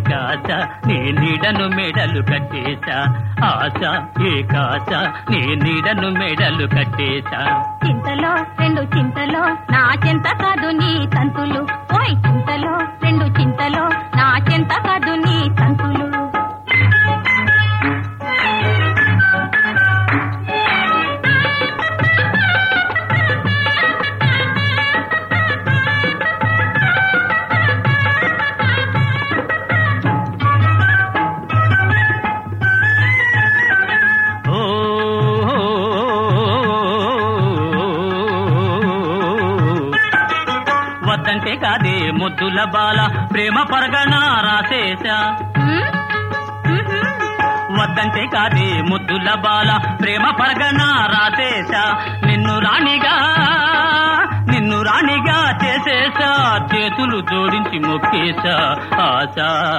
ఏకాశ నీ నీడను మెడలు కట్టేశా ఆశ ఏకాశ నీ నీడను మెడలు కట్టేశా చింతలో రెండు చింతలో నా చెంత కాదు నీ తంతులు ఓయ్ చింతలో రెండు చింతలో నా చెంత కాదు నీ తంతులు ఓ వద్దంటే కాదే ముద్దుల బాల ప్రేమ పరగణ రాసేశా ఉమ్, ఉహుం. వద్దంటే కాదే ముద్దుల బాల ప్రేమ పరగణ రాసేశా నిన్ను రాణిగా నిన్ను రాణిగా చేసేశా చేతులు జోడించి మొక్కేశా ఆశ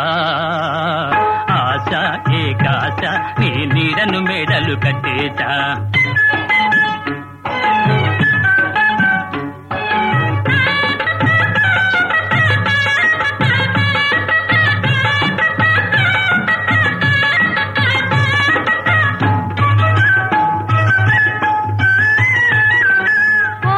ఆశ ఏకాశ నీ నీడను మెడలు కట్టేశా ఓ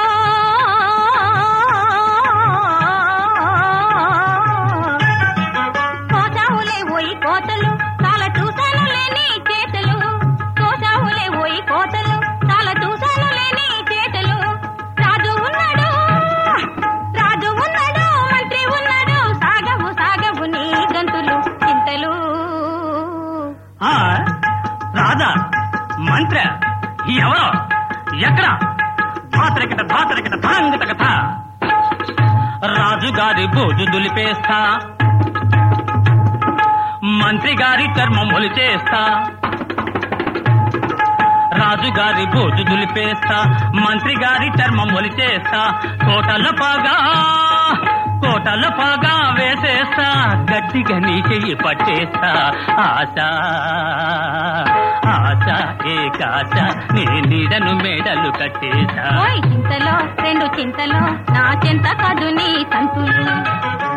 కోసావులే ఓయి కోతలు చాలా చూసాను లేని చేతలు కోసావులే ఓయి కోతలు చాలా చూసాను లేని చేతలు రాజు ఉన్నాడు రాజు ఉన్నాడు మంత్రి ఉన్నాడు సాగవు సాగవు నీ గంతులు చింతలు ఆ రాజా మంత్ర ఎవరో ఎక్కడ ధాతరికట ధాతరికట ధాంగత కథ రాజుగారి బోజు దులిపేస్తా మంత్రి గారి చర్మం ఒలిచేస్తా రాజుగారి బోజు దులిపేస్తా మంత్రి గారి చర్మం ఒలిచేస్తా కోటల పాగా కోటల పాగా వేసేస్తా గట్టిగా నీ చెయ్యి పట్టేస్తా ఆశ ఆశ ఏకాశ నీ నీడను మేడలు కట్టేశా ఓయ్ చింతలో రెండు చింతలో నా చెంత కాదు నీ తంతులు